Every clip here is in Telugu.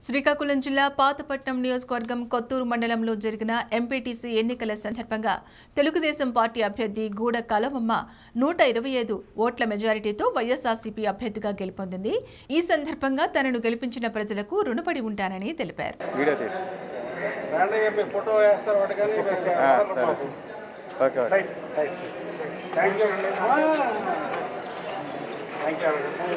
శ్రీకాకుళం జిల్లా పాతపట్నం నియోజకవర్గం కొత్తూరు మండలంలో జరిగిన ఎంపీటీసీ ఎన్నికల సందర్భంగా తెలుగుదేశం పార్టీ అభ్యర్థి గూడ కలవమ్మ నూట ఇరవై ఐదు ఓట్ల మెజారిటీతో వైఎస్ఆర్సీపీ అభ్యర్థిగా గెలుపొందింది ఈ సందర్భంగా తనను గెలిపించిన ప్రజలకు రుణపడి ఉంటానని తెలిపారు వీడియో తీసి రాండి మీ ఫోటో వేస్తారు ఒకటి కానీ మీకు ఆ, ఆర్డర్ సరే. మాకు. Okay okay right right thank you అండి థ్యాంక్ యూ అండి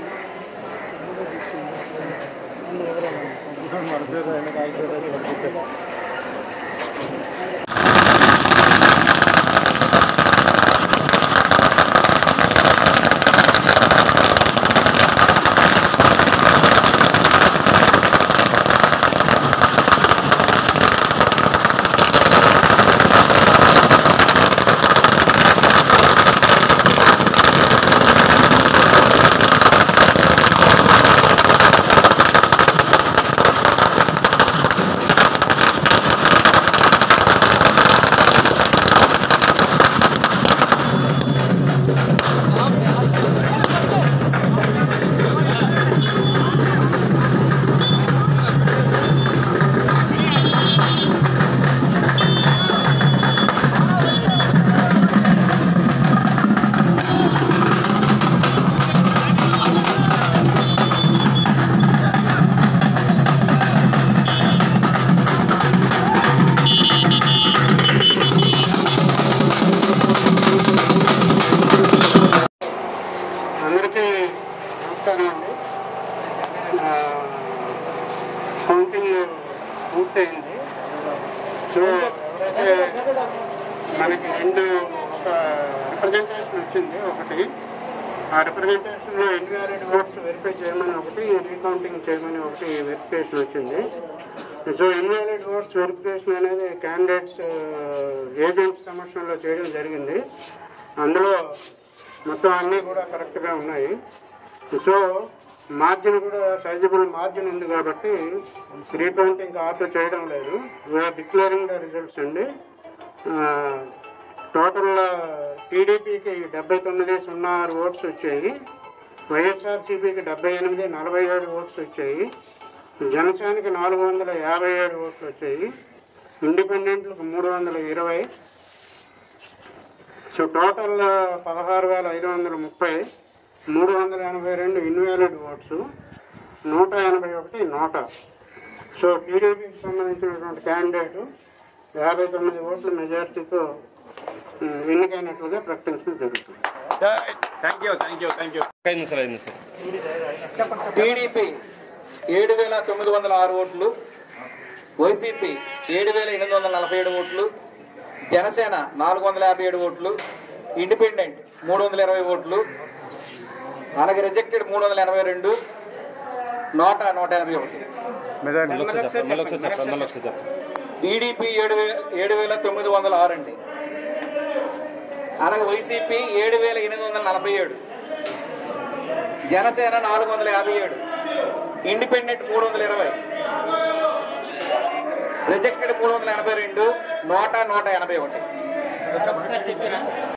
అందరికీ నమస్కారం అండి ఆ, కౌంటింగ్ పూర్తయింది సో ఎవరైతే మనకి రెండు ఒక రిప్రజెంటేషన్ వచ్చింది ఒకటి ఆ రిప్రజెంటేషన్లో ఇన్వాలిడ్ ఓట్స్ వెరిఫై చేయమని ఒకటి రీకౌంటింగ్ చేయమని ఒకటి వెరిఫికేషన్ వచ్చింది సో ఇన్వాలిడ్ ఓట్స్ వెరిఫికేషన్ అనేది క్యాండిడేట్స్ ఏజెంట్స్ సమక్షంలో చేయడం జరిగింది అందులో మొత్తం అన్నీ కూడా కరెక్ట్గా ఉన్నాయి సో మార్జిన్ కూడా సైజబుల్ మార్జిన్ ఉంది కాబట్టి రీకౌంటింగ్ ఆర్డర్ చేయడం లేదు వీఆర్ డిక్లేరింగ్ ద రిజల్ట్స్ అండి టోటల్ టీడీపీకి డెబ్బై తొమ్మిది సున్నా ఆరు ఓట్స్ వచ్చాయి వైఎస్ఆర్సీపీకి డెబ్బై ఎనిమిది నలభై ఏడు ఓట్స్ వచ్చాయి జనసేనకి నాలుగు వందల యాభై ఏడు ఓట్లు వచ్చాయి ఇండిపెండెంట్లకు మూడు వందల ఇరవై సో టోటల్ పదహారు వేల ఐదు వందల ముప్పై మూడు వందల ఎనభై రెండు ఇన్వాలిడ్ ఓట్స్ నూట ఎనభై ఒకటి నోటా సో టీడీపీకి సంబంధించినటువంటి క్యాండిడేట్ యాభై తొమ్మిది ఓట్ల మెజార్టీతో ఉమ్, ఎన్నికైనట్లుగా ప్రకటించడం జరుగుతుంది thank you thank you thank you అయింది సార్ అయింది సార్ టీడీపీ ఏడు వేల తొమ్మిది వందల ఆరు ఓట్లు వైసీపీ ఏడు వేల ఎనిమిది వందల నలభై ఏడు ఓట్లు జనసేన నాలుగు వందల యాభై ఏడు ఓట్లు ఇండిపెండెంట్ మూడు వందల ఇరవై ఓట్లు అలాగే రిజెక్టెడ్ మూడు వందల ఎనభై రెండు నూట నూట ఎనభై ఒకటి మెజారిటీ మళ్ళీ ఒకసారి చెప్పండి మళ్ళీ ఒకసారి చెప్పండి మళ్ళీ ఒకసారి చెప్పండి టీడీపీ ఏడు వేల ఏడు వేల తొమ్మిది వందల ఆరు అండి అలాగే వైసీపీ ఏడు వేల ఎనిమిది వందల నలభై ఏడు జనసేన నాలుగు వందల యాభై ఏడు ఇండిపెండెంట్ మూడు వందల ఇరవై రిజెక్టెడ్ మూడు వందల ఎనభై రెండు నూట నూట ఎనభై ఒకటి